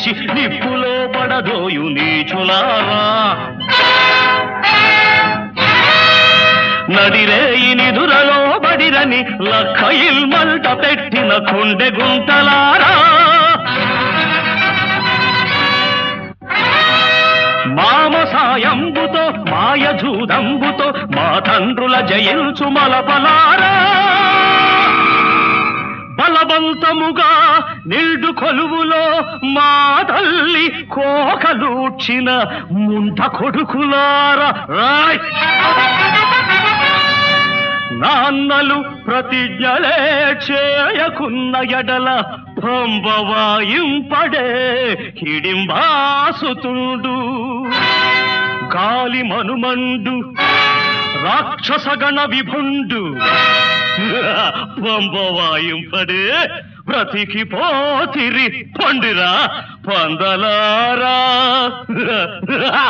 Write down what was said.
చేసి నిప్పులో పడదోయు నీచులారా నడిరేయి నిదురలో బడిరని లక్కయిల్ మంట పెట్టిన కొండె గుంటలారా మామ సాయంబుతో మాయ జూదంబుతో మా తండ్రుల జయించు మలపలారా బలవంతముగా నిండు కొలువులో మా తల్లి కోకలూడ్చిన ముంట కొడుకులారా రాయ్ నాన్నలు ప్రతిజ్ఞలే చేయకున్న ఎడల పంబవాయింపడే హిడింబాసుతుండు గాలి మనుమండు రాక్షసగణ విభుండు పంబవాయింపడే బ్రతికి పోతిరి పండిరా పందలారా